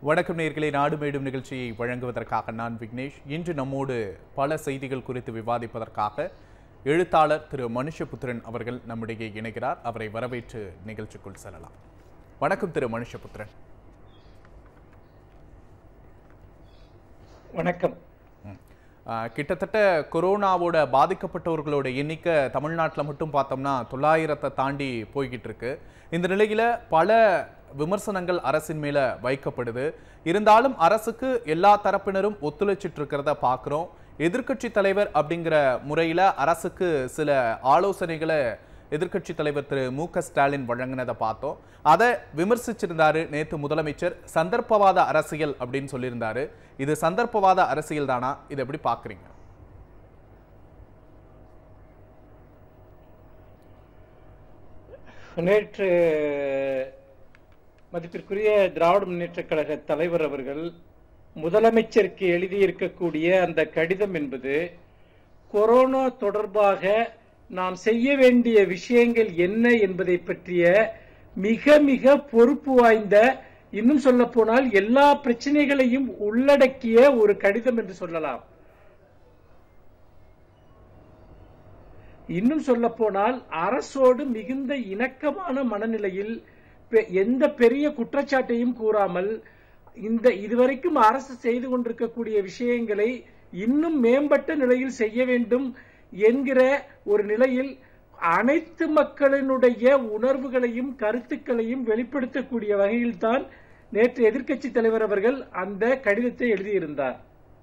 வணக்கம் நேர்களை நாடு மேடும் நிகழ்ச்சியை வழங்குவதற்காக நான் விக்னேஷ் இன்று நம்மோடு பல செய்திகள் குறித்து விவாதிப்பதற்காக எழுத்தாளர் திரு மனுஷபுத்திரன் அவர்கள் நம்மிடையே இணைகிறார் அவரை வரவேற்று நிகழ்ச்சிக்குள் செல்லலாம் வணக்கம் திரு மனுஷபுத்திரன் வணக்கம் ம். ஆஹ், கிட்டத்தட்ட கொரோனாவோட பாதிக்கப்பட்டவர்களோட எண்ணிக்கை தமிழ்நாட்டில் மட்டும் பார்த்தோம்னா தொள்ளாயிரத்தை தாண்டி போய்கிட்டு இருக்கு இந்த நிலையில பல விமர்சனங்கள் அரசின் மேல வைக்கப்படுது இருந்தாலும் அரசுக்கு எல்லா தரப்பினரும் ஒத்துழைச்சிட்டு இருக்கிறத பார்க்குறோம் எதிர்க்கட்சி தலைவர் அப்படிங்கிற முறையில அரசுக்கு சில ஆலோசனைகளை எதிர்க்கட்சி தலைவர் திரு மு க ஸ்டாலின் வழங்கினதை பார்த்தோம் அதை விமர்சிச்சிருந்தாரு நேத்து முதலமைச்சர் சந்தர்ப்பவாத அரசியல் அப்படின்னு சொல்லியிருந்தாரு இது சந்தர்ப்பவாத அரசியல் தானா இதை எப்படி பாக்குறீங்க நேற்று மதிப்பிற்குரிய திராவிட முன்னேற்றக் கழக தலைவர் அவர்கள் முதலமைச்சருக்கு எழுதியிருக்கக்கூடிய அந்த கடிதம் என்பது கொரோனா தொடர்பாக நாம் செய்ய வேண்டிய விஷயங்கள் என்ன என்பதை பற்றிய மிக மிக பொறுப்பு வாய்ந்த இன்னும் சொல்ல போனால் எல்லா பிரச்சனைகளையும் உள்ளடக்கிய ஒரு கடிதம் என்று சொல்லலாம் இன்னும் சொல்ல போனால் அரசோடு மிகுந்த இணக்கமான மனநிலையில் பெ- எந்த பெரிய குற்றச்சாட்டையும் கூறாமல் இந்த இதுவரைக்கும் அரசு செய்து கொண்டிருக்கக்கூடிய விஷயங்களை இன்னும் மேம்பட்ட நிலையில் செய்ய வேண்டும் என்கிற ஒரு நிலையில் அனைத்து மக்களினுடைய உணர்வுகளையும் கருத்துக்களையும் வெளிப்படுத்தக்கூடிய வகையில்தான் நேற்று எதிர்க்கட்சி தலைவர் அவர்கள் அந்த கடிதத்தை எழுதியிருந்தார்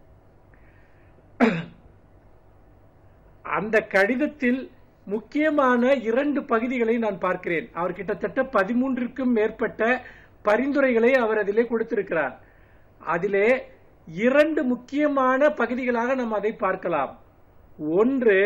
அந்த கடிதத்தில் முக்கியமான இரண்டு பகுதிகளை நான் பார்க்கிறேன் அவர் கிட்டத்தட்ட பதிமூன்றுக்கும் மேற்பட்ட பரிந்துரைகளை அவர் அதிலே கொடுத்திருக்கிறார் அதிலே இரண்டு முக்கியமான பகுதிகளாக நாம் அதை பார்க்கலாம் ஒன்று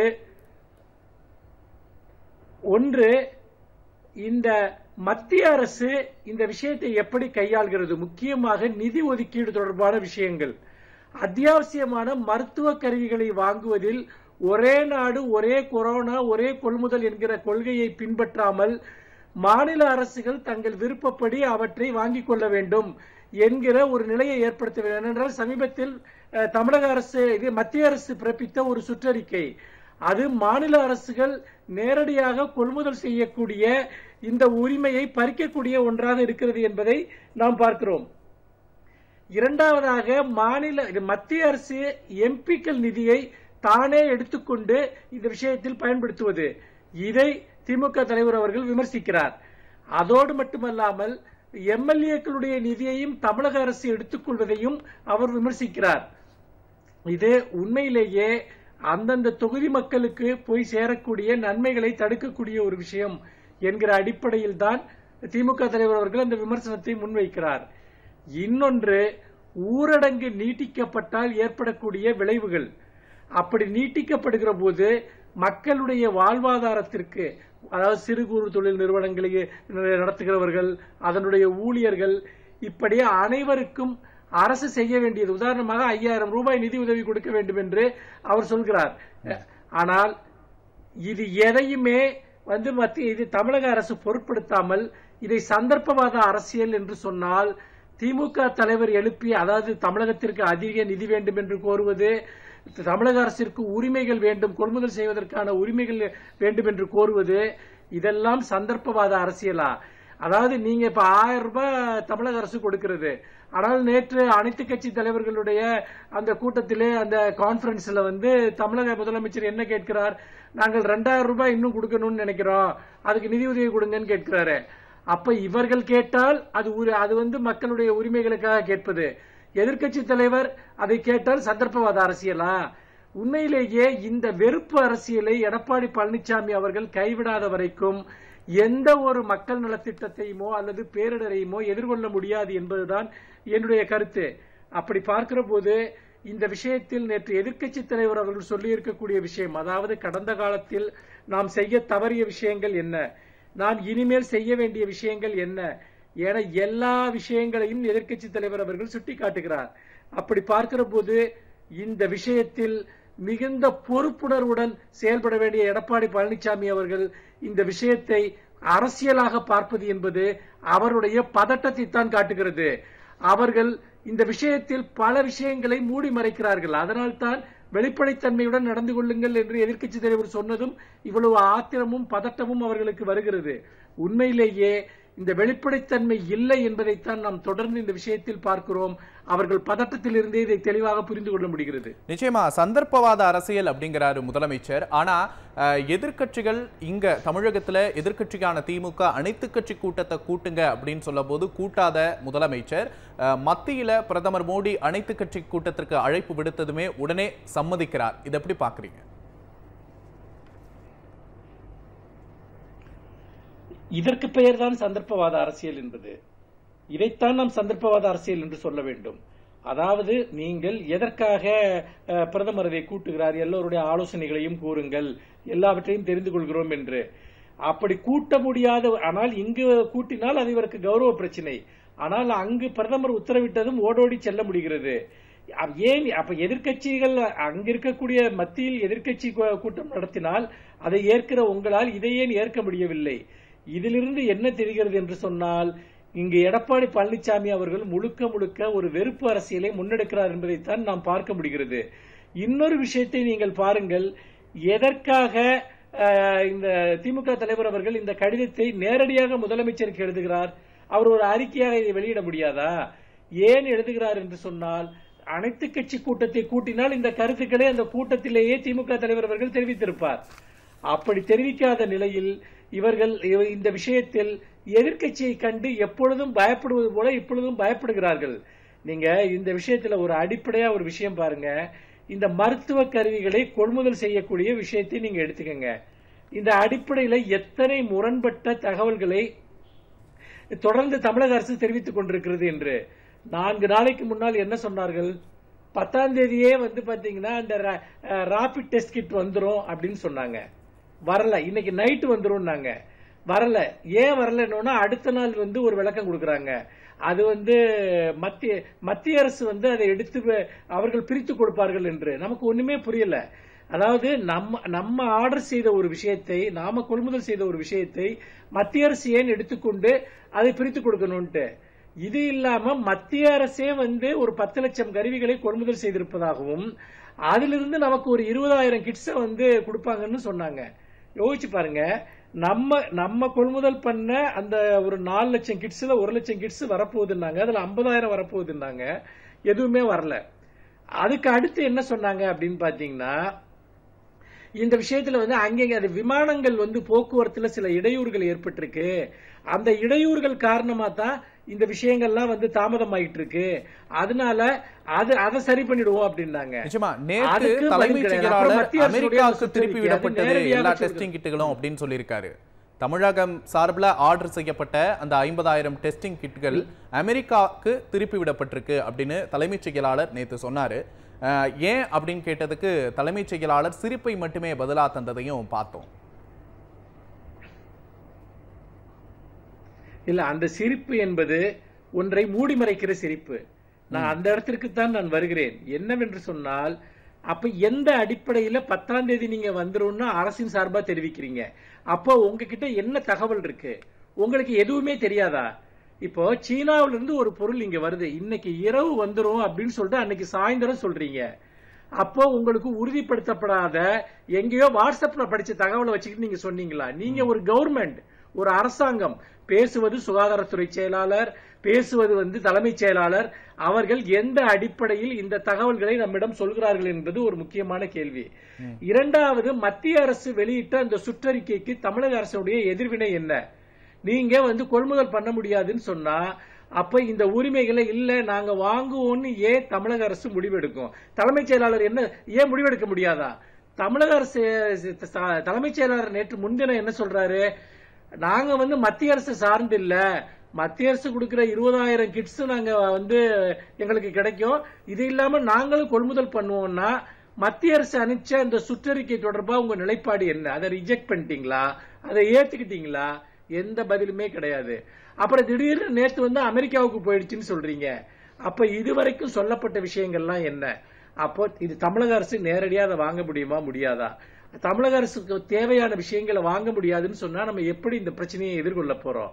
ஒன்று இந்த மத்திய அரசு இந்த விஷயத்தை எப்படி கையாள்கிறது முக்கியமாக நிதி ஒதுக்கீடு தொடர்பான விஷயங்கள் அத்தியாவசியமான மருத்துவ கருவிகளை வாங்குவதில் ஒரே நாடு ஒரே கொரோனா ஒரே கொள்முதல் என்கிற கொள்கையை பின்பற்றாமல் மாநில அரசுகள் தங்கள் விருப்பப்படி அவற்றை வாங்கிக் கொள்ள வேண்டும் என்கிற ஒரு நிலையை ஏற்படுத்த வேண்டும் ஏனென்றால் சமீபத்தில் அஹ், தமிழக அரசு இது மத்திய அரசு பிறப்பித்த ஒரு சுற்றறிக்கை அது மாநில அரசுகள் நேரடியாக கொள்முதல் செய்யக்கூடிய இந்த உரிமையை பறிக்கக்கூடிய ஒன்றாக இருக்கிறது என்பதை நாம் பார்க்கிறோம் இரண்டாவதாக மாநில இது மத்திய அரசு எம்பிக்கள் நிதியை தானே எடுத்துக்கொண்டு இந்த விஷயத்தில் பயன்படுத்துவது இதை திமுக தலைவர் அவர்கள் விமர்சிக்கிறார் அதோடு மட்டுமல்லாமல் எம்எல்ஏக்களுடைய நிதியையும் தமிழக அரசு எடுத்துக்கொள்வதையும் அவர் விமர்சிக்கிறார் இது உண்மையிலேயே அந்தந்த தொகுதி மக்களுக்கு போய் சேரக்கூடிய நன்மைகளை தடுக்கக்கூடிய ஒரு விஷயம் என்கிற அடிப்படையில் தான் திமுக தலைவர் அவர்கள் அந்த விமர்சனத்தை முன்வைக்கிறார் இன்னொன்று ஊரடங்கு நீட்டிக்கப்பட்டால் ஏற்படக்கூடிய விளைவுகள் அப்படி நீட்டிக்கப்படுகிற போது மக்களுடைய வாழ்வாதாரத்திற்கு அதாவது சிறு குறு தொழில் நிறுவனங்களை நடத்துகிறவர்கள் அதனுடைய ஊழியர்கள் இப்படி அனைவருக்கும் அரசு செய்ய வேண்டியது உதாரணமாக ஐயாயிரம் ரூபாய் நிதி உதவி கொடுக்க வேண்டும் என்று அவர் சொல்கிறார் ஆனால் இது எதையுமே வந்து மத்திய இது தமிழக அரசு பொருட்படுத்தாமல் இதை சந்தர்ப்பவாத அரசியல் என்று சொன்னால் திமுக தலைவர் எழுப்பி அதாவது தமிழகத்திற்கு அதிக நிதி வேண்டும் என்று கோருவது தமிழக அரசிற்கு உரிமைகள் வேண்டும் கொள்முதல் செய்வதற்கான உரிமைகள் வேண்டும் என்று கோருவது இதெல்லாம் சந்தர்ப்பவாத அரசியலா அதாவது நீங்க இப்ப ஆயிரம் ரூபாய் தமிழக அரசு கொடுக்கிறது ஆனால் நேற்று அனைத்து கட்சி தலைவர்களுடைய அந்த கூட்டத்திலே அந்த கான்பரன்ஸ்ல வந்து தமிழக முதலமைச்சர் என்ன கேட்கிறார் நாங்கள் ரெண்டாயிரம் ரூபாய் இன்னும் கொடுக்கணும்னு நினைக்கிறோம் அதுக்கு நிதி உதவி கொடுங்கன்னு கேட்கிறாரு அப்ப இவர்கள் கேட்டால் அது உரி- அது வந்து மக்களுடைய உரிமைகளுக்காக கேட்பது எதிர்க்கட்சி தலைவர் அதை கேட்டால் சந்தர்ப்பவாத அரசியலா உண்மையிலேயே இந்த வெறுப்பு அரசியலை எடப்பாடி பழனிசாமி அவர்கள் கைவிடாத வரைக்கும் எந்த ஒரு மக்கள் நலத்திட்டத்தையுமோ அல்லது பேரிடரையுமோ எதிர்கொள்ள முடியாது என்பதுதான் என்னுடைய கருத்து அப்படி பார்க்கிற போது இந்த விஷயத்தில் நேற்று எதிர்க்கட்சி தலைவர் அவர்கள் சொல்லி இருக்கக்கூடிய விஷயம் அதாவது கடந்த காலத்தில் நாம் செய்ய தவறிய விஷயங்கள் என்ன நாம் இனிமேல் செய்ய வேண்டிய விஷயங்கள் என்ன என எல்லா விஷயங்களையும் எதிர்க்கட்சி தலைவர் அவர்கள் சுட்டிக்காட்டுகிறார் அப்படி பார்க்கிற போது இந்த விஷயத்தில் மிகுந்த பொறுப்புணர்வுடன் செயல்பட வேண்டிய எடப்பாடி பழனிசாமி அவர்கள் இந்த விஷயத்தை அரசியலாக பார்ப்பது என்பது அவருடைய பதட்டத்தை தான் காட்டுகிறது அவர்கள் இந்த விஷயத்தில் பல விஷயங்களை மூடி மறைக்கிறார்கள் அதனால்தான் வெளிப்படைத்தன்மையுடன் நடந்து கொள்ளுங்கள் என்று எதிர்க்கட்சி தலைவர் சொன்னதும் இவ்வளவு ஆத்திரமும் பதட்டமும் அவர்களுக்கு வருகிறது உண்மையிலேயே இந்த வெளிப்படைத்தன்மை இல்லை என்பதைத்தான் நாம் தொடர்ந்து இந்த விஷயத்தில் பார்க்கிறோம் அவர்கள் பதட்டத்தில் இருந்தே இதை தெளிவாக புரிந்து கொள்ள முடிகிறது நிச்சயமா சந்தர்ப்பவாத அரசியல் அப்படிங்கிறாரு முதலமைச்சர் ஆனா அஹ், எதிர்க்கட்சிகள் இங்க தமிழகத்துல எதிர்க்கட்சிக்கான திமுக அனைத்து கட்சி கூட்டத்தை கூட்டுங்க அப்படின்னு சொல்லும் போது கூட்டாத முதலமைச்சர் அஹ், மத்தியில பிரதமர் மோடி அனைத்து கட்சி கூட்டத்திற்கு அழைப்பு விடுத்ததுமே உடனே சம்மதிக்கிறார் இதை எப்படி பாக்குறீங்க இதற்கு பெயர்தான் சந்தர்ப்பவாத அரசியல் என்பது இதைத்தான் நாம் சந்தர்ப்பவாத அரசியல் என்று சொல்ல வேண்டும் அதாவது நீங்கள் எதற்காக அஹ், பிரதமர் இதை கூட்டுகிறார் எல்லோருடைய ஆலோசனைகளையும் கூறுங்கள் எல்லாவற்றையும் தெரிந்து கொள்கிறோம் என்று அப்படி கூட்ட முடியாத ஆனால் இங்கு கூட்டினால் அது இவருக்கு கௌரவ பிரச்சனை ஆனால் அங்கு பிரதமர் உத்தரவிட்டதும் ஓடோடி செல்ல முடிகிறது அ- ஏன் அப்ப எதிர்க்கட்சிகள் அங்க இருக்கக்கூடிய மத்தியில் எதிர்க்கட்சி கூ- கூட்டம் நடத்தினால் அதை ஏற்கிற உங்களால் இதை ஏன் ஏற்க முடியவில்லை இதிலிருந்து என்ன தெரிகிறது என்று சொன்னால் இங்கு எடப்பாடி பழனிசாமி அவர்கள் முழுக்க முழுக்க ஒரு வெறுப்பு அரசியலை முன்னெடுக்கிறார் என்பதைத்தான் நாம் பார்க்க முடிகிறது இன்னொரு விஷயத்தை நீங்கள் பாருங்கள் எதற்காக அஹ், இந்த திமுக தலைவர் அவர்கள் இந்த கடிதத்தை நேரடியாக முதலமைச்சருக்கு எழுதுகிறார் அவர் ஒரு அறிக்கையாக இதை வெளியிட முடியாதா ஏன் எழுதுகிறார் என்று சொன்னால் அனைத்து கட்சி கூட்டத்தை கூட்டினால் இந்த கருத்துக்களை அந்த கூட்டத்திலேயே திமுக தலைவர் அவர்கள் தெரிவித்திருப்பார் அப்படி தெரிவிக்காத நிலையில் இவர்கள் இவ- இந்த விஷயத்தில் எதிர்க்கட்சியை கண்டு எப்பொழுதும் பயப்படுவது போல இப்பொழுதும் பயப்படுகிறார்கள் நீங்க இந்த விஷயத்துல ஒரு அடிப்படையா ஒரு விஷயம் பாருங்க இந்த மருத்துவ கருவிகளை கொள்முதல் செய்யக்கூடிய விஷயத்தை நீங்க எடுத்துக்கங்க இந்த அடிப்படையில எத்தனை முரண்பட்ட தகவல்களை தொடர்ந்து தமிழக அரசு தெரிவித்துக் கொண்டிருக்கிறது என்று நான்கு நாளைக்கு முன்னால் என்ன சொன்னார்கள் பத்தாம் தேதியே வந்து பாத்தீங்கன்னா இந்த ராபிட் டெஸ்ட் கிட் வந்துரும் அப்படின்னு சொன்னாங்க வரல இன்னைக்கு நைட்டு வந்துரும்னாங்க வரல ஏன் வரலன்னா அடுத்த நாள் வந்து ஒரு விளக்கம் கொடுக்கறாங்க அது வந்து மத்திய மத்திய அரசு வந்து அதை எடுத்து வ- அவர்கள் பிரித்து கொடுப்பார்கள் என்று நமக்கு ஒண்ணுமே புரியல அதாவது நம்ம நம்ம ஆர்டர் செய்த ஒரு விஷயத்தை நாம கொள்முதல் செய்த ஒரு விஷயத்தை மத்திய அரசு ஏன் எடுத்துக்கொண்டு அதை பிரித்து கொடுக்கணும்ட்டு இது இல்லாம மத்திய அரசே வந்து ஒரு பத்து லட்சம் கருவிகளை கொள்முதல் செய்திருப்பதாகவும் அதிலிருந்து நமக்கு ஒரு இருபதாயிரம் கிட்ஸ வந்து கொடுப்பாங்கன்னு சொன்னாங்க யோசிச்சு பாருங்க நம்ம நம்ம கொள்முதல் பண்ண அந்த ஒரு நாலு லட்சம் கிட்ஸ்ல ஒரு லட்சம் கிட்ஸ் வரப்போகுதுன்னாங்க அதுல ஐம்பதாயிரம் வரப்போகுதுன்னாங்க எதுவுமே வரல அதுக்கு அடுத்து என்ன சொன்னாங்க அப்படின்னு பாத்தீங்கன்னா இந்த விஷயத்துல வந்து அங்கங்க அது விமானங்கள் வந்து போக்குவரத்துல சில இடையூறுகள் ஏற்பட்டிருக்கு அந்த இடையூறுகள் காரணமா தான் இந்த விஷயங்கள்லாம் வந்து தாமதமாயிட்டு இருக்கு அதனால அது அதை சரி பண்ணிடுவோம் அப்படின்னாங்க நிச்சயமா நேற்று அதுக்கு தலைமைச் பதில் கிடையாது. அப்புறம் செயலாளர் மத்திய அரசுடைய அமெரிக்காவுக்கு சுற்றறிக்கை, திருப்பி அது விடப்பட்டது நேரடியாக எல்லா சொல்லுது. டெஸ்டிங் கிட்டுகளும் அப்படின்னு சொல்லியிருக்காரு தமிழகம் சார்பில் ஆர்டர் செய்யப்பட்ட அந்த ஐம்பதாயிரம் டெஸ்டிங் கிட்டுகள் அமெரிக்காவுக்கு திருப்பி விடப்பட்டிருக்கு அப்படின்னு தலைமைச் செயலாளர் நேற்று சொன்னாரு அஹ், ஏன் அப்படின்னு கேட்டதுக்கு தலைமைச் செயலாளர் சிரிப்பை மட்டுமே பதிலா தந்ததையும் பார்த்தோம் இல்ல அந்த சிரிப்பு என்பது ஒன்றை மூடி மறைக்கிற சிரிப்பு நான் அந்த இடத்திற்கு தான் நான் வருகிறேன் என்னவென்று சொன்னால் அப்ப எந்த அடிப்படையில பத்தாம் தேதி நீங்க வந்துரும்னு அரசின் சார்பா தெரிவிக்கிறீங்க அப்போ உங்ககிட்ட என்ன தகவல் இருக்கு உங்களுக்கு எதுவுமே தெரியாதா இப்போ சீனாவில இருந்து ஒரு பொருள் இங்க வருது இன்னைக்கு இரவு வந்துரும் அப்படின்னு சொல்லிட்டு அன்னைக்கு சாயந்தரம் சொல்றீங்க அப்போ உங்களுக்கு உறுதிப்படுத்தப்படாத எங்கேயோ வாட்ஸ்அப்ல படிச்ச தகவலை வச்சுக்கிட்டு நீங்க சொன்னீங்களா நீங்க ஒரு கவர்மெண்ட் ஒரு அரசாங்கம் பேசுவது சுகாதாரத்துறை செயலாளர் பேசுவது வந்து தலைமைச் செயலாளர் அவர்கள் எந்த அடிப்படையில் இந்த தகவல்களை நம்மிடம் சொல்கிறார்கள் என்பது ஒரு முக்கியமான கேள்வி இரண்டாவது மத்திய அரசு வெளியிட்ட அந்த சுற்றறிக்கைக்கு தமிழக அரசுடைய எதிர்வினை என்ன நீங்க வந்து கொள்முதல் பண்ண முடியாதுன்னு சொன்னா அப்ப இந்த உரிமைகளை இல்ல நாங்க வாங்குவோம்னு ஏன் தமிழக அரசு முடிவெடுக்கும் தலைமைச் செயலாளர் என்ன ஏன் முடிவெடுக்க முடியாதா தமிழக அரசு ச- தலைமைச் செயலாளர் நேற்று முன்தினம் என்ன சொல்றாரு நாங்க வந்து மத்திய அரசு சார்ந்து இல்ல மத்திய அரசு கொடுக்கிற இருபதாயிரம் கிட்ஸ் நாங்க வந்து எங்களுக்கு கிடைக்கும் இது இல்லாம நாங்களும் கொள்முதல் பண்ணுவோம்னா மத்திய அரசு அனுப்பிச்ச அந்த சுற்றறிக்கை தொடர்பா உங்க நிலைப்பாடு என்ன அதை ரிஜெக்ட் பண்ணிட்டீங்களா அதை ஏத்துக்கிட்டீங்களா எந்த பதிலுமே கிடையாது அப்புறம் திடீர்னு நேத்து வந்து அமெரிக்காவுக்கு போயிடுச்சுன்னு சொல்றீங்க அப்ப இதுவரைக்கும் சொல்லப்பட்ட விஷயங்கள்லாம் என்ன அப்போ இது தமிழக அரசு நேரடியா அதை வாங்க முடியுமா முடியாதா தமிழக அரசுக்கு தேவையான விஷயங்களை வாங்க முடியாதுன்னு சொன்னா நம்ம எப்படி இந்த பிரச்சனையை எதிர்கொள்ள போறோம்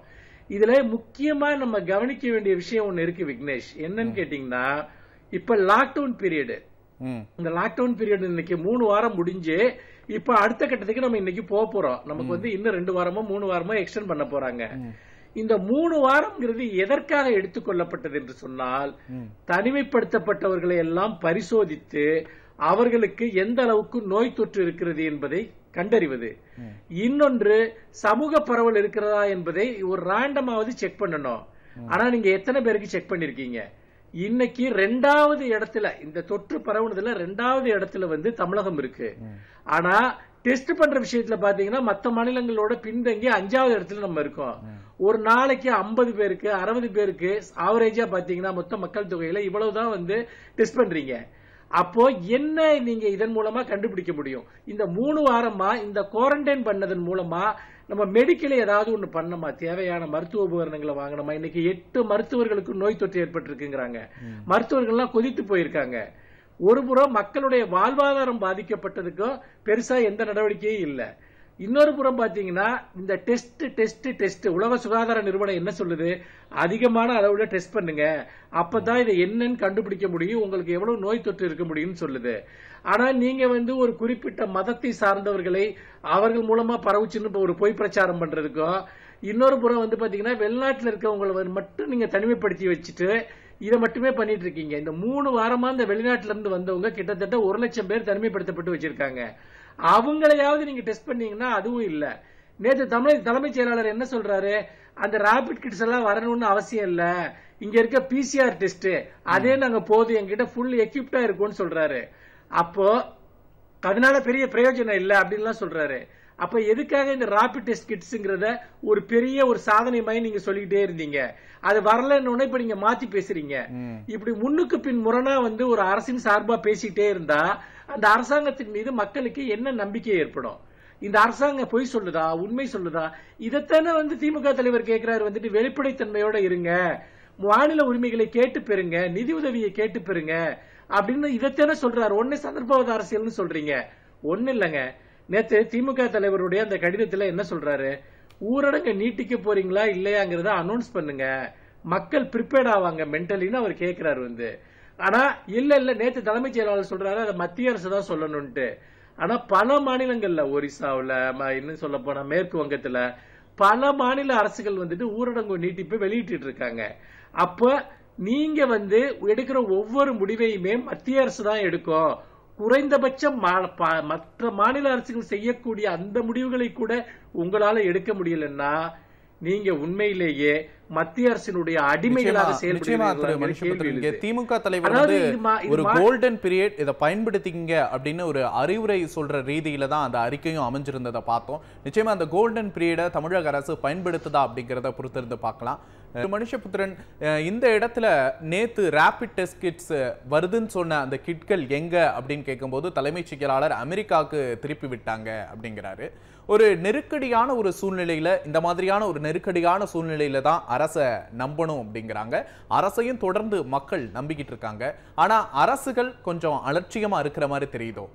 இதுல முக்கியமா நம்ம கவனிக்க வேண்டிய விஷயம் ஒண்ணு இருக்கு விக்னேஷ் என்னன்னு கேட்டீங்கன்னா இப்ப லாக்டவுன் பீரியடு ம் இந்த லாக்டவுன் பீரியட் இன்னைக்கு மூணு வாரம் முடிஞ்சு இப்ப அடுத்த கட்டத்துக்கு நம்ம இன்னைக்கு போக போறோம் நமக்கு வந்து இன்னும் ரெண்டு வாரமோ மூணு வாரமோ எக்ஸ்டெண்ட் பண்ண போறாங்க இந்த மூணு வாரம்ங்கிறது எதற்காக எடுத்துக்கொள்ளப்பட்டது என்று சொன்னால் ம் தனிமைப்படுத்தப்பட்டவர்களை எல்லாம் பரிசோதித்து அவர்களுக்கு எந்த அளவுக்கு நோய் தொற்று இருக்கிறது என்பதை கண்டறிவது இன்னொன்று சமூக பரவல் இருக்கிறதா என்பதை ஒரு ரேண்டமாவது செக் பண்ணணும் ஆனா நீங்க எத்தனை பேருக்கு செக் பண்ணிருக்கீங்க இன்னைக்கு ரெண்டாவது இடத்துல இந்த தொற்று பரவுனதுல ரெண்டாவது இடத்துல வந்து தமிழகம் இருக்கு ஆனா டெஸ்ட் பண்ற விஷயத்துல பாத்தீங்கன்னா மத்த மாநிலங்களோட பின்தங்கி அஞ்சாவது இடத்துல நம்ம இருக்கோம் ஒரு நாளைக்கு ஐம்பது பேருக்கு அறுபது பேருக்கு ஆவரேஜா பாத்தீங்கன்னா மொத்த மக்கள் தொகையில இவ்வளவுதான் வந்து டெஸ்ட் பண்றீங்க அப்போ என்ன நீங்க இதன் மூலமா கண்டுபிடிக்க முடியும் இந்த மூணு வாரமா இந்த குவாரண்டைன் பண்ணதன் மூலமா நம்ம மெடிக்கலி ஏதாவது ஒண்ணு பண்ணணுமா தேவையான மருத்துவ உபகரணங்களை வாங்கணுமா இன்னைக்கு எட்டு மருத்துவர்களுக்கு நோய் தொற்று ஏற்பட்டிருக்குங்கிறாங்க மருத்துவர்கள்லாம் கொதித்து போயிருக்காங்க ஒரு புறம் மக்களுடைய வாழ்வாதாரம் பாதிக்கப்பட்டதுக்கும் பெருசா எந்த நடவடிக்கையும் இல்ல இன்னொரு புறம் பாத்தீங்கன்னா இந்த டெஸ்ட் டெஸ்ட் டெஸ்ட் உலக சுகாதார நிறுவனம் என்ன சொல்லுது அதிகமான அளவுல டெஸ்ட் பண்ணுங்க அப்பதான் இதை என்னன்னு கண்டுபிடிக்க முடியும் உங்களுக்கு எவ்வளவு நோய் தொற்று இருக்க முடியும்னு சொல்லுது ஆனா நீங்க வந்து ஒரு குறிப்பிட்ட மதத்தை சார்ந்தவர்களை அவர்கள் மூலமா பரவுச்சுன்னு இப்ப ஒரு பொய் பிரச்சாரம் பண்றதுக்கும் இன்னொரு புறம் வந்து பாத்தீங்கன்னா வெளிநாட்டுல இருக்கவங்களை மட்டும் நீங்க தனிமைப்படுத்தி வச்சுட்டு இதை மட்டுமே பண்ணிட்டு இருக்கீங்க இந்த மூணு வாரமா இந்த வெளிநாட்டுல இருந்து வந்தவங்க கிட்டத்தட்ட ஒரு லட்சம் பேர் தனிமைப்படுத்தப்பட்டு வச்சிருக்காங்க அவங்களையாவது நீங்க டெஸ்ட் பண்ணீங்கன்னா அதுவும் இல்ல நேற்று தமிழ் தலைமைச் செயலாளர் என்ன சொல்றாரு அந்த ரேபிட் கிட்ஸ் எல்லாம் வரணும்னு அவசியம் இல்ல இங்க இருக்க பிசிஆர் டெஸ்ட் அதே நாங்க போதும் எங்கிட்ட ஃபுல் எக்யூப்டா இருக்கும்னு சொல்றாரு அப்போ அதனால பெரிய பிரயோஜனம் இல்ல அப்படின்லாம் சொல்றாரு அப்ப எதுக்காக இந்த ராபிட் டெஸ்ட் கிட்ஸ்ங்கிறத ஒரு பெரிய ஒரு சாதனை மாதிரி நீங்க சொல்லிக்கிட்டே இருந்தீங்க அது வரலன்னு இப்ப நீங்க மாத்தி பேசுறீங்க ம் இப்படி முன்னுக்கு பின் முரணா வந்து ஒரு அரசின் சார்பா பேசிக்கிட்டே இருந்தா அந்த அரசாங்கத்தின் மீது மக்களுக்கு என்ன நம்பிக்கை ஏற்படும் இந்த அரசாங்கம் பொய் சொல்லுதா உண்மை சொல்லுதா இதைத்தானே வந்து திமுக தலைவர் கேட்கிறாரு வந்துட்டு வெளிப்படைத்தன்மையோட இருங்க மாநில உரிமைகளை கேட்டு பெறுங்க நிதி உதவியை கேட்டு பெறுங்க அப்படின்னு இதைத்தானே சொல்றாரு ஒன்னு சந்தர்ப்பவாத அரசியல்னு சொல்றீங்க ஒண்ணு இல்லைங்க நேத்து திமுக தலைவருடைய அந்த கடிதத்துல என்ன சொல்றாரு ஊரடங்க நீட்டிக்க போறீங்களா இல்லையாங்கிறத அனௌன்ஸ் பண்ணுங்க மக்கள் ப்ரிப்பேர்ட் ஆவாங்க மென்டலின்னு அவர் கேட்கிறாரு வந்து ஆனா இல்ல இல்ல நேத்து தலைமைச் செயலாளர் சொல்றாரு அதை மத்திய அரசு தான் சொல்லணும்ட்டு ஆனா பல மாநிலங்கள்ல ஒரிசாவுல ம- இன்னும் சொல்ல போனா மேற்கு வங்கத்துல பல மாநில அரசுகள் வந்துட்டு ஊரடங்கு நீட்டிப்பு வெளியிட்டு இருக்காங்க அப்ப நீங்க வந்து எடுக்கிற ஒவ்வொரு முடிவையுமே மத்திய அரசு தான் எடுக்கும் குறைந்தபட்சம் மா- ப- மற்ற மாநில அரசுகள் செய்யக்கூடிய அந்த முடிவுகளை கூட உங்களால எடுக்க முடியலன்னா நீங்க உண்மையிலேயே மத்திய அரசினுடைய அடிமைகளாக நிச்சயமா நிச்சயமா திரு செயல்படுகிறீர்களா மனுஷபுத்திரன் இங்கே கேள்வி திமுக தலைவர் அதாவது வந்து இது மா- இது ஒரு மா- கோல்டன் பீரியட் இதை பயன்படுத்திங்க அப்படின்னு ஒரு அறிவுரை சொல்ற ரீதியில தான் அந்த அறிக்கையும் அமைஞ்சிருந்ததை பார்த்தோம் நிச்சயமா அந்த கோல்டன் பீரியடை தமிழக அரசு பயன்படுத்துதா அப்படிங்கிறத பொறுத்திருந்து பார்க்கலாம் திரு மனுஷபுத்திரன் அஹ், இந்த இடத்துல நேத்து ரேபிட் டெஸ்ட் கிட்ஸ் வருதுன்னு சொன்ன அந்த கிட்கள் எங்க அப்படின்னு கேட்கும்போது தலைமைச் செயலாளர் அமெரிக்காவுக்கு திருப்பி விட்டாங்க அப்படிங்கிறாரு ஒரு நெருக்கடியான ஒரு சூழ்நிலையில இந்த மாதிரியான ஒரு நெருக்கடியான சூழ்நிலையில தான் அரசை நம்பணும் அப்படிங்கிறாங்க அரசையும் தொடர்ந்து மக்கள் நம்பிக்கிட்டு இருக்காங்க ஆனா அரசுகள் கொஞ்சம் அலட்சியமா இருக்கிற மாதிரி தெரியுதோ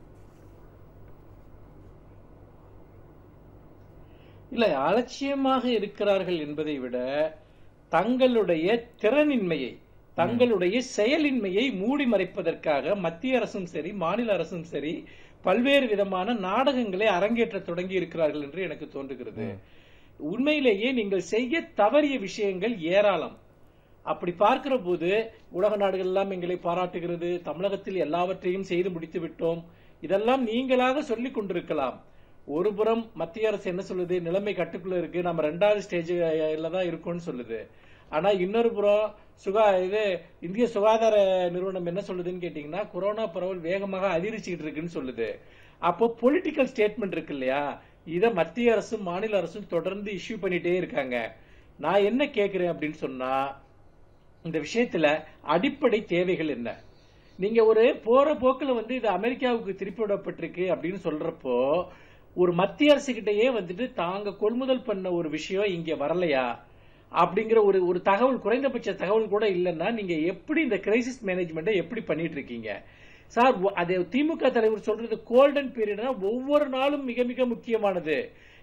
இல்ல அலட்சியமாக இருக்கிறார்கள் என்பதை விட தங்களுடைய திறனின்மையை தங்களுடைய செயலின்மையை மூடி மறைப்பதற்காக மத்திய அரசும் சரி மாநில அரசும் சரி பல்வேறு விதமான நாடகங்களை அரங்கேற்ற தொடங்கி இருக்கிறார்கள் என்று எனக்கு தோன்றுகிறது உண்மையிலேயே நீங்கள் செய்ய தவறிய விஷயங்கள் ஏராளம் அப்படி பார்க்கிற போது உலக நாடுகள் எல்லாம் எங்களை பாராட்டுகிறது தமிழகத்தில் எல்லாவற்றையும் செய்து முடித்து விட்டோம் இதெல்லாம் நீங்களாக சொல்லிக் கொண்டிருக்கலாம் ஒரு புறம் மத்திய அரசு என்ன சொல்லுது நிலைமை கட்டுக்குள்ள இருக்கு நம்ம ரெண்டாவது ஸ்டேஜ்ல தான் இருக்கோம்னு சொல்லுது ஆனா இன்னொரு புறம் சுகா இது இந்திய சுகாதார நிறுவனம் என்ன சொல்லுதுன்னு கேட்டீங்கன்னா கொரோனா பரவல் வேகமாக அதிகரிச்சுக்கிட்டு இருக்குன்னு சொல்லுது அப்போ பொலிட்டிக்கல் ஸ்டேட்மெண்ட் இருக்கு இல்லையா இத மத்திய அரசும் மாநில அரசும் தொடர்ந்து இஷ்யூ பண்ணிட்டே இருக்காங்க நான் என்ன கேக்குறேன் அப்படின்னு சொன்னா இந்த விஷயத்துல அடிப்படை தேவைகள் என்ன நீங்க ஒரு போற போக்குல வந்து இது அமெரிக்காவுக்கு திருப்பி விடப்பட்டிருக்கு அப்படின்னு சொல்றப்போ ஒரு மத்திய அரசு கிட்டயே வந்துட்டு தாங்க கொள்முதல் பண்ண ஒரு விஷயம் இங்க வரலையா அப்படிங்கிற ஒரு ஒரு தகவல் குறைந்தபட்ச தகவல் கூட இல்லைன்னா நீங்க எப்படி இந்த கிரைசிஸ் மேனேஜ்மெண்ட்டை எப்படி பண்ணிட்டு இருக்கீங்க சார் ஒ- அது திமுக தலைவர் சொல்றது கோல்டன் பீரியட்னா ஒவ்வொரு நாளும் மிக மிக முக்கியமானது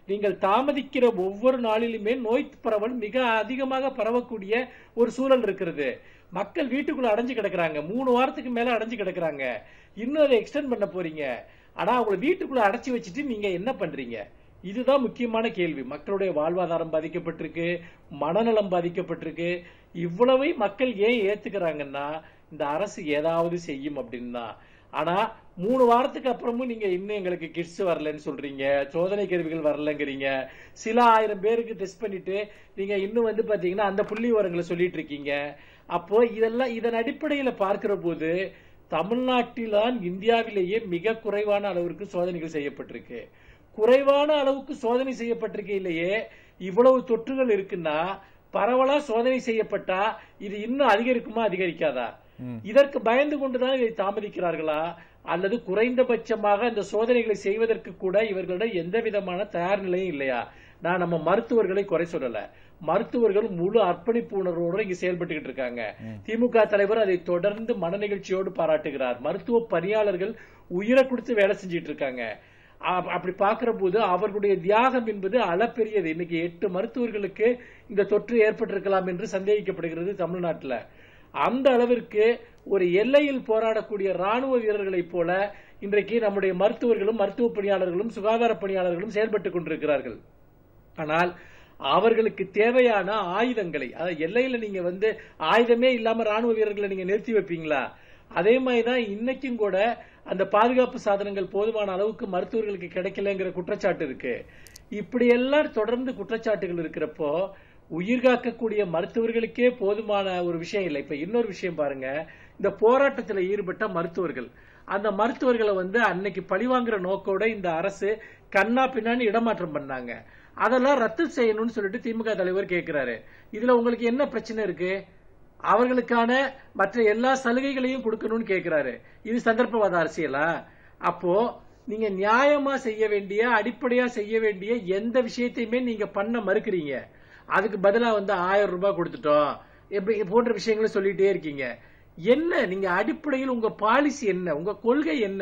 நீங்கள் தாமதிக்கிற ஒவ்வொரு நாளிலுமே நோய் பரவல் மிக அதிகமாக பரவக்கூடிய ஒரு சூழல் இருக்கிறது மக்கள் வீட்டுக்குள்ள அடைஞ்சு கிடக்குறாங்க மூணு வாரத்துக்கு மேல அடைஞ்சு கிடக்குறாங்க இன்னும் அதை எக்ஸ்டெண்ட் பண்ண போறீங்க ஆனா அவங்களை வீட்டுக்குள்ள அடைச்சி வச்சுட்டு நீங்க என்ன பண்றீங்க இதுதான் முக்கியமான கேள்வி மக்களுடைய வாழ்வாதாரம் பாதிக்கப்பட்டிருக்கு மனநலம் பாதிக்கப்பட்டிருக்கு இவ்வளவை மக்கள் ஏன் ஏத்துக்கிறாங்கன்னா இந்த அரசு ஏதாவது செய்யும் அப்படின்னா ஆனா மூணு வாரத்துக்கு அப்புறமும் நீங்க இன்னும் எங்களுக்கு கிட்ஸ் வரலன்னு சொல்றீங்க சோதனை கருவிகள் வரலங்கிறீங்க சில ஆயிரம் பேருக்கு டெஸ்ட் பண்ணிட்டு நீங்க இன்னும் வந்து பாத்தீங்கன்னா அந்த புள்ளி விவரங்களை சொல்லிட்டு இருக்கீங்க அப்போ இதெல்லாம் இதன் அடிப்படையில பார்க்கிற போது தமிழ்நாட்டில்தான் இந்தியாவிலேயே மிக குறைவான அளவிற்கு சோதனைகள் செய்யப்பட்டிருக்கு குறைவான அளவுக்கு சோதனை செய்யப்பட்டிருக்கையிலேயே இவ்வளவு தொற்றுகள் இருக்குன்னா பரவலா சோதனை செய்யப்பட்டா இது இன்னும் அதிகரிக்குமா அதிகரிக்காதா இதற்கு பயந்து கொண்டுதான் இதை தாமதிக்கிறார்களா அல்லது குறைந்தபட்சமாக இந்த சோதனைகளை செய்வதற்கு கூட இவர்களிடம் எந்த விதமான தயார் நிலையும் இல்லையா நான் நம்ம மருத்துவர்களை குறை சொல்லல மருத்துவர்கள் முழு அர்ப்பணிப்பு உணர்வோடு இங்க செயல்பட்டுக்கிட்டு இருக்காங்க திமுக தலைவர் அதை தொடர்ந்து மனநிகழ்ச்சியோடு பாராட்டுகிறார் மருத்துவ பணியாளர்கள் உயிரை கொடுத்து வேலை செஞ்சிட்டு இருக்காங்க அ- அப்படி பார்க்கிற போது அவர்களுடைய தியாகம் என்பது அளப்பெரியது இன்னைக்கு எட்டு மருத்துவர்களுக்கு இந்த தொற்று ஏற்பட்டிருக்கலாம் என்று சந்தேகிக்கப்படுகிறது தமிழ்நாட்டுல அந்த அளவிற்கு ஒரு எல்லையில் போராடக்கூடிய ராணுவ வீரர்களைப் போல இன்றைக்கு நம்முடைய மருத்துவர்களும் மருத்துவ பணியாளர்களும் சுகாதார பணியாளர்களும் செயல்பட்டுக் கொண்டிருக்கிறார்கள் ஆனால் அவர்களுக்கு தேவையான ஆயுதங்களை அதாவது எல்லையில நீங்க வந்து ஆயுதமே இல்லாம ராணுவ வீரர்களை நீங்க நிறுத்தி வைப்பீங்களா அதே மாதிரிதான் இன்னைக்கும் கூட அந்த பாதுகாப்பு சாதனங்கள் போதுமான அளவுக்கு மருத்துவர்களுக்கு கிடைக்கலங்கிற குற்றச்சாட்டு இருக்கு இப்படி எல்லாம் தொடர்ந்து குற்றச்சாட்டுகள் இருக்கிறப்போ உயிர் காக்கக்கூடிய மருத்துவர்களுக்கே போதுமான ஒரு விஷயம் இல்லை இப்ப இன்னொரு விஷயம் பாருங்க இந்த போராட்டத்தில் ஈடுபட்ட மருத்துவர்கள் அந்த மருத்துவர்களை வந்து அன்னைக்கு பழிவாங்குற நோக்கோட இந்த அரசு கண்ணா பின்னான்னு இடமாற்றம் பண்ணாங்க அதெல்லாம் ரத்து செய்யணும்னு சொல்லிட்டு திமுக தலைவர் கேட்கிறாரு இதுல உங்களுக்கு என்ன பிரச்சனை இருக்கு அவர்களுக்கான மற்ற எல்லா சலுகைகளையும் கொடுக்கணும்னு கேட்கிறாரு இது சந்தர்ப்பவாத அரசியலா அப்போ நீங்க நியாயமா செய்ய வேண்டிய அடிப்படையா செய்ய வேண்டிய எந்த விஷயத்தையுமே நீங்க பண்ண மறுக்கிறீங்க அதுக்கு பதிலா வந்து ஆயிரம் ரூபாய் கொடுத்துட்டோம் எப்படி போன்ற விஷயங்களை சொல்லிட்டே இருக்கீங்க என்ன நீங்க அடிப்படையில் உங்க பாலிசி என்ன உங்க கொள்கை என்ன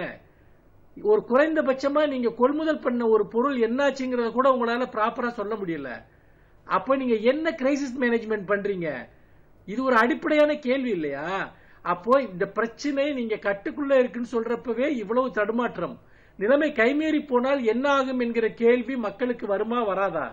ஒரு குறைந்தபட்சமா நீங்க கொள்முதல் பண்ண ஒரு பொருள் என்னாச்சுங்கிறத கூட உங்களால ப்ராப்பரா சொல்ல முடியல அப்ப நீங்க என்ன கிரைசிஸ் மேனேஜ்மெண்ட் பண்றீங்க இது ஒரு அடிப்படையான கேள்வி இல்லையா அப்போ இந்த பிரச்சனை நீங்க கட்டுக்குள்ள இருக்குன்னு சொல்றப்பவே இவ்வளவு தடுமாற்றம் நிலைமை கைமீறி போனால் என்ன ஆகும் என்கிற கேள்வி மக்களுக்கு வருமா வராதா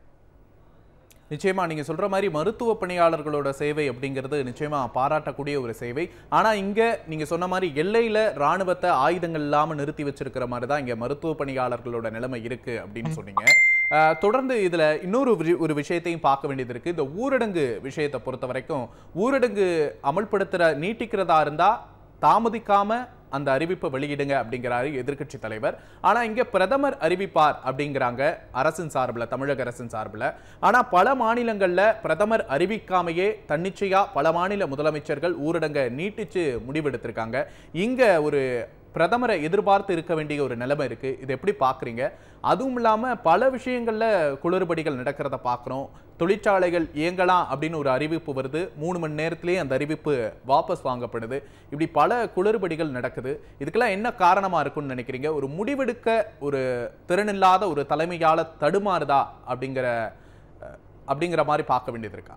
நிச்சயமா நீங்க சொல்ற மாதிரி மருத்துவ பணியாளர்களோட சேவை அப்படிங்கிறது நிச்சயமா பாராட்டக்கூடிய ஒரு சேவை ஆனா இங்க நீங்க சொன்ன மாதிரி எல்லையில ராணுவத்தை ஆயுதங்கள் இல்லாம நிறுத்தி வச்சிருக்கிற மாதிரி தான் இங்க மருத்துவ பணியாளர்களோட நிலைமை இருக்கு அப்படின்னு சொன்னீங்க அஹ், தொடர்ந்து இதுல இன்னொரு வி- ஒரு விஷயத்தையும் பார்க்க வேண்டியது இருக்கு இந்த ஊரடங்கு விஷயத்தை பொறுத்த வரைக்கும் ஊரடங்கு அமல்படுத்துற நீட்டிக்கிறதா இருந்தா தாமதிக்காம அந்த அறிவிப்பை வெளியிடுங்க அப்படிங்கிறாரு எதிர்க்கட்சி தலைவர் ஆனா இங்க பிரதமர் அறிவிப்பார் அப்படிங்கிறாங்க அரசின் சார்பில் தமிழக அரசின் சார்பில் ஆனா பல மாநிலங்கள்ல பிரதமர் அறிவிக்காமையே தன்னிச்சையா பல மாநில முதலமைச்சர்கள் ஊரடங்க நீட்டிச்சு முடிவெடுத்திருக்காங்க இங்க ஒரு பிரதமரை எதிர்பார்த்து இருக்க வேண்டிய ஒரு நிலைமை இருக்கு இது எப்படி பாக்குறீங்க அதுவும் இல்லாம பல விஷயங்கள்ல குளறுபடிகள் நடக்கிறத பார்க்குறோம் தொழிற்சாலைகள் இயங்கலாம் அப்படின்னு ஒரு அறிவிப்பு வருது மூணு மணி நேரத்திலேயே அந்த அறிவிப்பு வாபஸ் வாங்கப்படுது இப்படி பல குளறுபடிகள் நடக்குது இதுக்கெல்லாம் என்ன காரணமா இருக்கும்னு நினைக்கிறீங்க ஒரு முடிவெடுக்க ஒரு திறனில்லாத ஒரு தலைமையால தடுமாறுதா அப்படிங்கிற அஹ், அப்படிங்கிற மாதிரி பார்க்க வேண்டியது இருக்கா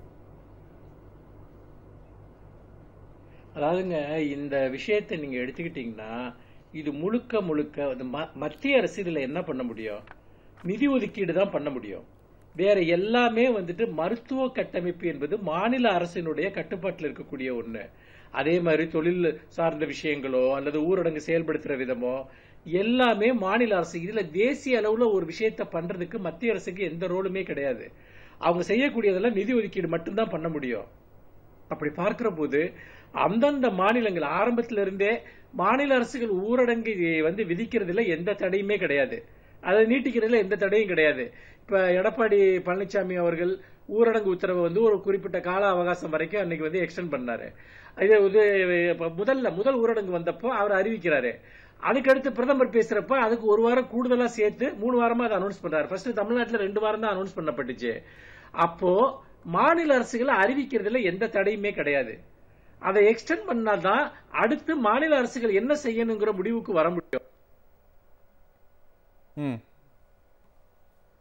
அதாவதுங்க இந்த விஷயத்தை நீங்க எடுத்துக்கிட்டீங்கன்னா இது முழுக்க முழுக்க அது ம- மத்திய அரசு இதுல என்ன பண்ண முடியும் நிதி ஒதுக்கீடு தான் பண்ண முடியும் வேற எல்லாமே வந்துட்டு மருத்துவ கட்டமைப்பு என்பது மாநில அரசினுடைய கட்டுப்பாட்டில் இருக்கக்கூடிய ஒண்ணு அதே மாதிரி தொழில் சார்ந்த விஷயங்களோ அல்லது ஊரடங்கு செயல்படுத்துற விதமோ எல்லாமே மாநில அரசு இதுல தேசிய அளவுல ஒரு விஷயத்தை பண்றதுக்கு மத்திய அரசுக்கு எந்த ரோலுமே கிடையாது அவங்க செய்யக்கூடியதெல்லாம் நிதி ஒதுக்கீடு மட்டும்தான் பண்ண முடியும் அப்படி பார்க்கிற போது அந்தந்த மாநிலங்கள் ஆரம்பத்தில இருந்தே மாநில அரசுகள் ஊரடங்கு வந்து விதிக்கிறதுல எந்த தடையுமே கிடையாது அதை நீட்டிக்கிறதுல எந்த தடையும் கிடையாது இப்ப எடப்பாடி பழனிசாமி அவர்கள் ஊரடங்கு உத்தரவை வந்து ஒரு குறிப்பிட்ட கால அவகாசம் வரைக்கும் அன்னைக்கு வந்து எக்ஸ்டெண்ட் பண்ணாரு இது வந்து இப்ப முதல்ல முதல் ஊரடங்கு வந்தப்போ அவர் அறிவிக்கிறாரு அதுக்கடுத்து பிரதமர் பேசுறப்ப அதுக்கு ஒரு வாரம் கூடுதலா சேர்த்து மூணு வாரமா அதை அனௌன்ஸ் பண்றாரு ஃபர்ஸ்ட் தமிழ்நாட்டுல ரெண்டு வாரம் தான் அனௌன்ஸ் பண்ணப்பட்டுச்சு அப்போ மாநில அரசுகளை அறிவிக்கிறதுல எந்த தடையுமே கிடையாது அதை எக்ஸ்டெண்ட் பண்ணாதான் அடுத்து மாநில அரசுகள் என்ன செய்யணுங்கிற முடிவுக்கு வர முடியும் ம்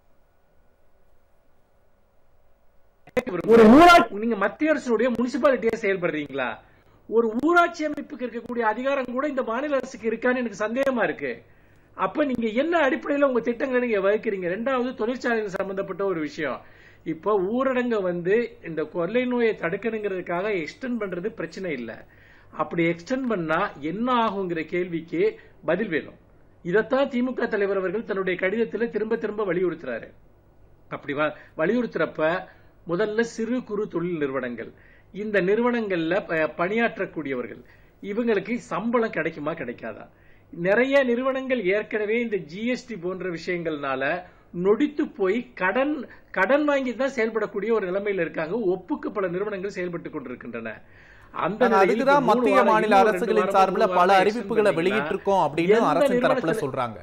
கேட்க விரும்புறேன். நீங்க மத்திய அரசுடைய முனிசிபாலிட்டியா செயல்படுறீங்களா ஒரு ஊராட்சி அமைப்புக்கு இருக்கக்கூடிய அதிகாரம் கூட இந்த மாநில அரசுக்கு இருக்கான்னு எனக்கு சந்தேகமா இருக்கு அப்ப நீங்க என்ன அடிப்படையில உங்க திட்டங்களை நீங்க வகுக்கிறீங்க ரெண்டாவது தொழிற்சாலைகள் சம்பந்தப்பட்ட ஒரு விஷயம் இப்ப ஊரடங்க வந்து இந்த கொள்ளை நோயை தடுக்கணுங்கிறதுக்காக எக்ஸ்டெண்ட் பண்றது பிரச்சனை இல்ல அப்படி எக்ஸ்டெண்ட் பண்ணா என்ன ஆகுங்கிற கேள்விக்கு பதில் வேணும் இதைத்தான் திமுக தலைவர் அவர்கள் தன்னுடைய கடிதத்தில் திரும்ப திரும்ப வலியுறுத்துறாரு அப்படி வ- வலியுறுத்துறப்ப முதல்ல சிறு குறு தொழில் நிறுவனங்கள் இந்த நிறுவனங்கள்ல ப- பணியாற்றக்கூடியவர்கள் இவங்களுக்கு சம்பளம் கிடைக்குமா கிடைக்காதா நிறைய நிறுவனங்கள் ஏற்கனவே இந்த ஜிஎஸ்டி போன்ற விஷயங்கள்னால நொடித்து போய் கடன் கடன் வாங்கி தான் செயல்படக்கூடிய ஒரு நிலைமையில இருக்காங்க ஒப்புக்கு பல நிறுவனங்கள் செயல்பட்டு கொண்டிருக்கின்றன அந்த ஆனா நிலையில் அதுக்குதான் இந்த மூணு மத்திய வாரம், மாநில இன்னும் ரெண்டு அரசுகளின் வாரம், சார்பில் மூணு பல வாரம் அறிவிப்புகளை extend வெளியிட்டிருக்கோம் அப்படின்னு எந்த அரசின் தரப்புல நிறுவனத்துல- சொல்றாங்க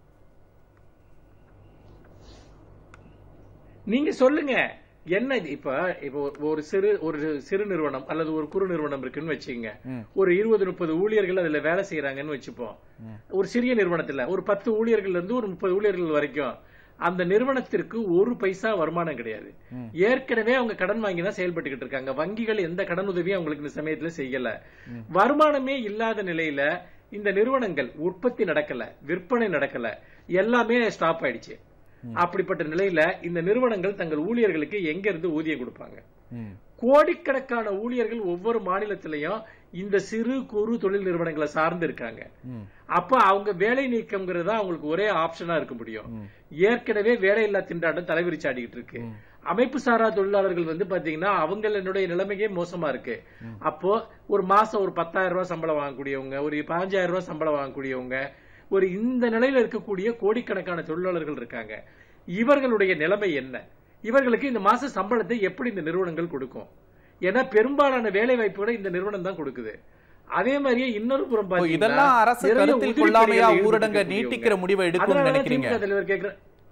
நீங்க சொல்லுங்க என்ன இது? இப்ப இப்ப ஒரு சிறு ஒரு சிறு நிறுவனம் அல்லது ஒரு குறு நிறுவனம் இருக்குன்னு வச்சுக்கங்க ம். ஒரு இருபது முப்பது ஊழியர்கள் அதுல வேலை செய்யறாங்கன்னு வச்சுப்போம் ஒரு சிறிய நிறுவனத்துல ஒரு பத்து ஊழியர்கள்ல இருந்து ஒரு முப்பது ஊழியர்கள் வரைக்கும் அந்த நிறுவனத்திற்கு ஒரு பைசா வருமானம் கிடையாது ஏற்கனவே அவங்க கடன் வாங்கி தான் செயல்பட்டுக்கிட்டு இருக்காங்க வங்கிகள் எந்த கடன் உதவியும் அவங்களுக்கு இந்த சமயத்துல செய்யல வருமானமே இல்லாத நிலையில இந்த நிறுவனங்கள் உற்பத்தி நடக்கல விற்பனை நடக்கல எல்லாமே ஸ்டாப் ஆயிடுச்சு அப்படிப்பட்ட நிலையில இந்த நிறுவனங்கள் தங்கள் ஊழியர்களுக்கு எங்க இருந்து ஊதியம் கொடுப்பாங்க ம். கோடிக்கணக்கான ஊழியர்கள் ஒவ்வொரு மாநிலத்திலையும் இந்த சிறு குறு தொழில் நிறுவனங்களை சார்ந்து இருக்காங்க ம். அப்ப அவங்க வேலை நீக்கம்ங்கிறது தான் அவங்களுக்கு ஒரே ஆப்ஷனா இருக்க முடியும் ஏற்கனவே வேலையில்லா திண்டாட்டம் தலைவிரிச்சாடிக்கிட்டு இருக்கு அமைப்பு சாரா தொழிலாளர்கள் வந்து பாத்தீங்கன்னா அவங்களுடைய நிலைமையே மோசமா இருக்கு அப்போ ஒரு மாசம் ஒரு பத்தாயிரம் ரூபாய் சம்பளம் வாங்கக்கூடியவங்க ஒரு பதினஞ்சாயிரம் ரூபாய் சம்பளம் வாங்கக்கூடியவங்க ஒரு இந்த நிலையில இருக்கக்கூடிய கோடிக்கணக்கான தொழிலாளர்கள் இருக்காங்க இவர்களுடைய நிலைமை என்ன இவர்களுக்கு இந்த மாச சம்பளத்தை எப்படி இந்த நிறுவனங்கள் கொடுக்கும் ஏன்னா பெரும்பாலான வேலை வாய்ப்புகளை இந்த நிறுவனம் தான் கொடுக்குது அதே மாதிரியே இன்னொரு புறம் இப்போ பாத்தீங்கன்னா, இதெல்லாம் அரசு நிறைய கருத்தில் உதிரி கொள்ளாமையா பணிகளில் ஊரடங்க ஈடுபட்டிருக்கக்கூடியவங்க. நீட்டிக்கிற முடிவை எடுக்கும்னு அதனால நினைக்கிறீங்க திமுக தலைவர் கேக்குற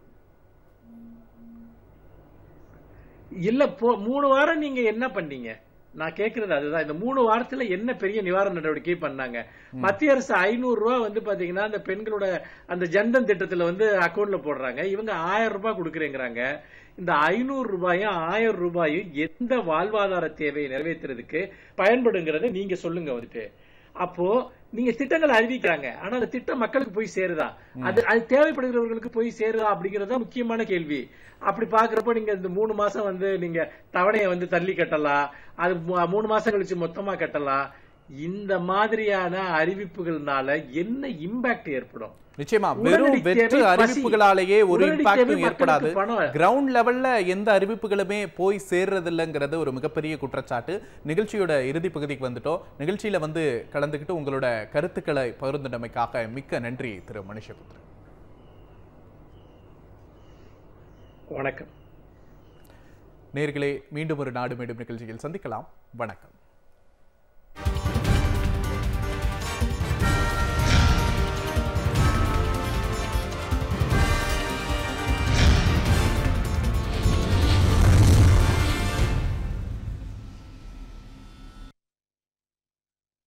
இல்ல போ- மூணு வாரம் நீங்க என்ன பண்ணீங்க நான் கேக்குறது அதுதான் இந்த மூணு வாரத்துல என்ன பெரிய நிவாரண நடவடிக்கை பண்ணாங்க மத்திய அரசு ஐநூறு ரூபாய் வந்து பாத்தீங்கன்னா அந்த பெண்களோட அந்த ஜன்தன் திட்டத்துல வந்து அக்கௌண்ட்ல போடுறாங்க இவங்க ஆயிரம் ரூபாய் கொடுக்குறேங்கிறாங்க இந்த ஐநூறு ரூபாயும் ஆயிரம் ரூபாயும் எந்த வாழ்வாதார தேவையை நிறைவேற்றுறதுக்கு பயன்படுங்கிறத நீங்க சொல்லுங்க வந்துட்டு அப்போ நீங்க திட்டங்களை அறிவிக்கிறாங்க ஆனா அந்த திட்டம் மக்களுக்கு போய் சேருதா அது அது தேவைப்படுகிறவர்களுக்கு போய் சேருதா அப்படிங்கறது தான் முக்கியமான கேள்வி அப்படி பாக்குறப்ப நீங்க இந்த மூணு மாசம் வந்து நீங்க தவணையை வந்து தள்ளி கட்டலாம் அது மூ- மூணு மாசம் கழிச்சு மொத்தமா கட்டலாம் இந்த மாதிரியான அறிவிப்புகள்னால என்ன இம்பாக்ட் ஏற்படும் நிச்சயமா உடனடி வெறும் வெற்று தேவை பசி. அறிவிப்புகளாலேயே ஒரு உடனடி இம்பாக்டும் தேவை ஏற்படாது மக்களுக்கு பணம். கிரவுண்ட் லெவல்ல எந்த அறிவிப்புகளுமே போய் சேர்றது இல்லைங்கிறது ஒரு மிகப்பெரிய குற்றச்சாட்டு நிகழ்ச்சியோட இறுதி பகுதிக்கு வந்துட்டோம் நிகழ்ச்சியில வந்து கலந்துக்கிட்டு உங்களோட கருத்துக்களை பகிர்ந்துட்டமைக்காக மிக்க நன்றி திரு மனுஷபுத்திரன் வணக்கம் நேர்களே மீண்டும் ஒரு நாடு மேடும் நிகழ்ச்சியில் சந்திக்கலாம் வணக்கம்